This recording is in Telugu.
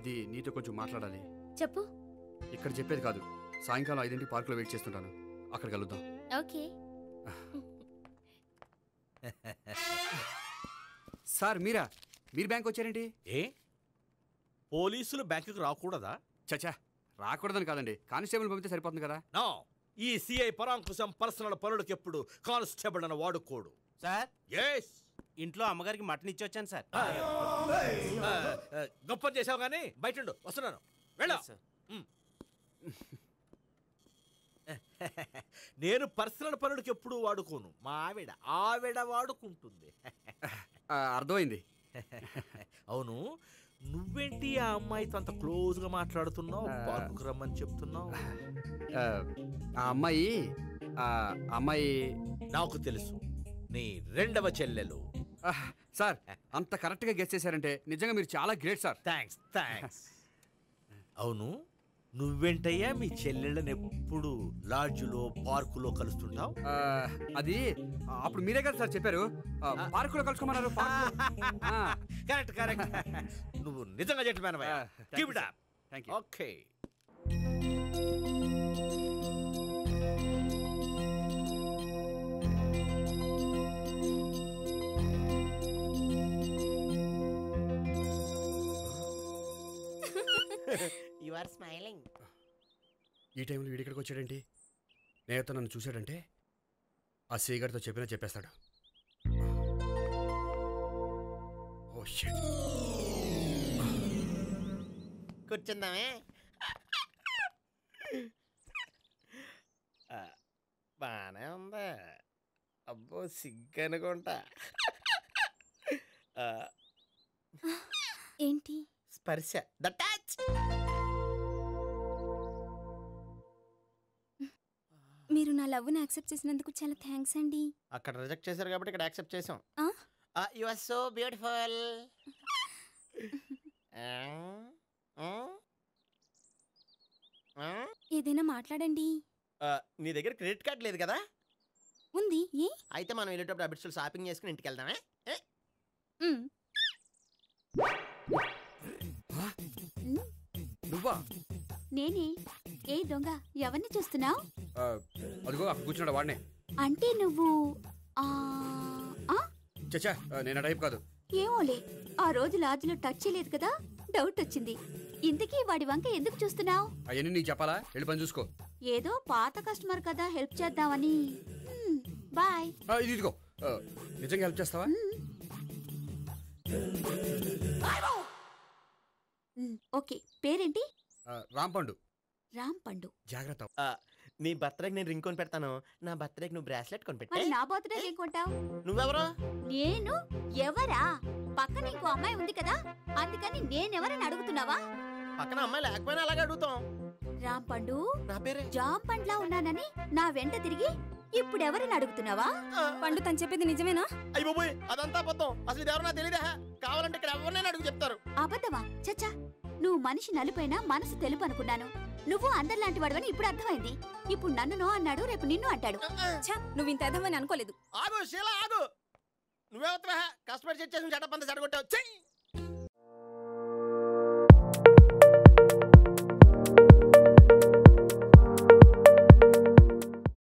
అది నీతో కొంచెం మాట్లాడాలి చెప్పు ఇక్కడ చెప్పేది కాదు సాయంకాలం ఐదింటి పార్కులో వెయిట్ చేస్తుంటాను అక్కడ కలుద్దాం ఓకే సార్ మీరా మీరు బ్యాంక్ వచ్చారేంటి ఏ పోలీసులు బ్యాంకుకు రాకూడదా చచ్చా రాకూడదని కాదండి కానిస్టేబుల్ పంపితే సరిపోతుంది కదా నో ఈ సిఐ పరాంకుశం పర్సనల్ పనులకు ఎప్పుడు కానిస్టేబుల్ అని వాడుకోడు సార్ ఎస్ ఇంట్లో అమ్మగారికి మటన్ ఇచ్చి వచ్చాను సార్ గొప్ప చేసావు కానీ బయట ఉండు. వస్తున్నాను వెళ్ళా సార్ నేను పర్సనల్ పనులకు ఎప్పుడు వాడుకోను మా ఆవిడ ఆవిడ వాడుకుంటుంది ఆ, అర్థమైంది అవును నువ్వేంటి ఆ అమ్మాయితో అంత క్లోజ్ గా మాట్లాడుతున్నావు పార్కుకు రమ్మని చెప్తున్నావు ఆ, ఆ అమ్మాయి ఆ అమ్మాయి నాకు తెలుసు నీ రెండవ చెల్లెలు ఆ, సార్ అంత కరెక్ట్గా గెస్ చేశారంటే నిజంగా మీరు చాలా గ్రేట్ సార్ థ్యాంక్స్ థ్యాంక్స్ అవును నువ్వేంటయ్యా మీ చెల్లెళ్ళని ఎప్పుడు లాడ్జ్లో పార్కులో కలుస్తుంటావు ఆ, అది ఆ, అప్పుడు మీరే కదా సార్ చెప్పారు ఆ, పార్కులో కలుసుకోమన్నారు పార్కు. ఆ, కరెక్ట్ కరెక్ట్ నువ్వు నిజంగా gentleman Ah, thank you, sir. Thank you. Okay you are smiling ఈ టైంలో వీడి ఇక్కడికి వచ్చాడేంటి నేత నన్ను చూశాడంటే ఆ సీగారితో చెప్పినా చెప్పేస్తాడు ఓ షిట్ కూర్చుందామే ఆ, బానే ఉందా అబ్బో సిగ్గు అనుకుంటా ఆ, ఏంటి స్పర్శ ద టచ్ మీరు నా లవ్ని యాక్సెప్ట్ చేసినందుకు చాలా థ్యాంక్స్ అండి అక్కడ రిజెక్ట్ చేశారు కాబట్టి ఇక్కడ యాక్సెప్ట్ చేసాం ఆ? యు ఆర్ సో బ్యూటిఫుల్ ఏదైనా మాట్లాడండి నీ దగ్గర క్రెడిట్ కార్డ్ లేదు కదా ఉంది ఏ అయితే మనం వెళ్ళేటప్పుడు అబిట్స్లో షాపింగ్ చేసుకుని ఇంటికి వెళ్దామే ఏ? మ్. నువ్వా నేనే ఏ దొంగ ఎవరిని చూస్తున్నావు ఆ, అదిగో అక్కడ కూర్చున్నాడు వాడినే అంటే నువ్వు ఆ ఆ? చచ్చా ఆ, నేను ఆ టైప్ కాదు ఏమోలే ఆ రోజు లాడ్జ్లో టచ్ చేయలేదు కదా డౌట్ వచ్చింది ఇంతకీ వాడి వంక ఎందుకు చూస్తున్నావు అవన్నీ నీకు చెప్పాలా వెళ్ళి పని చూసుకో ఏదో పాత కస్టమర్ కదా హెల్ప్ చేద్దామని మ్, బాయ్ ఆ, ఇది ఇదిగో ఆ, నిజంగా హెల్ప్ చేస్తావా మ్, ఓకే పేరేంటి ఆ, రాంపండు రామ్ పండు జాగ్రత్త ఆ, నీ బర్త్డేకి నేను రింగ్ కొని పెడతాను నా బర్త్డేకి నువ్వు బ్రాస్లెట్ కొని పెట్టే మరి నా బర్త్డే ఏం కొంటావు నువ్వెవరు నేను ఎవరా పక్కన ఇంకో అమ్మాయి ఉంది కదా అందుకని నేనెవరని అడుగుతున్నావా పక్కన అమ్మాయి లేకపోయినా అలాగే అడుగుతాం రామ్ పండు నా పేరే జామ్ పండ్లా ఉన్నానని నా వెంట తిరిగి ఇప్పుడెవరని అడుగుతున్నావా పండు తను చెప్పేది నిజమేనా అయ్యి బాబోయ్ అదంతా అబద్ధం అసలు ఇది ఎవరన్నా తెలియదా కావాలంటే ఇక్కడ ఎవరినైనా అడుగు చెప్తారు అబద్ధమా చచ్చా నువ్వు మనిషి నలుపైనా మనసు తెలుపు అనుకున్నాను నువ్వు అందరిలాంటి వాడవని ఇప్పుడు అర్థమైంది ఇప్పుడు నన్ను నో అన్నాడు రేపు నిన్ను అంటాడు ఛ, నువ్వు ఇంత ఎదవని అనుకోలేదు ఆగు శీల ఆగు నువ్వెవతవా కష్టపడి చేసి చెడ్డ పంత చెడగొట్టావు చెయ్యి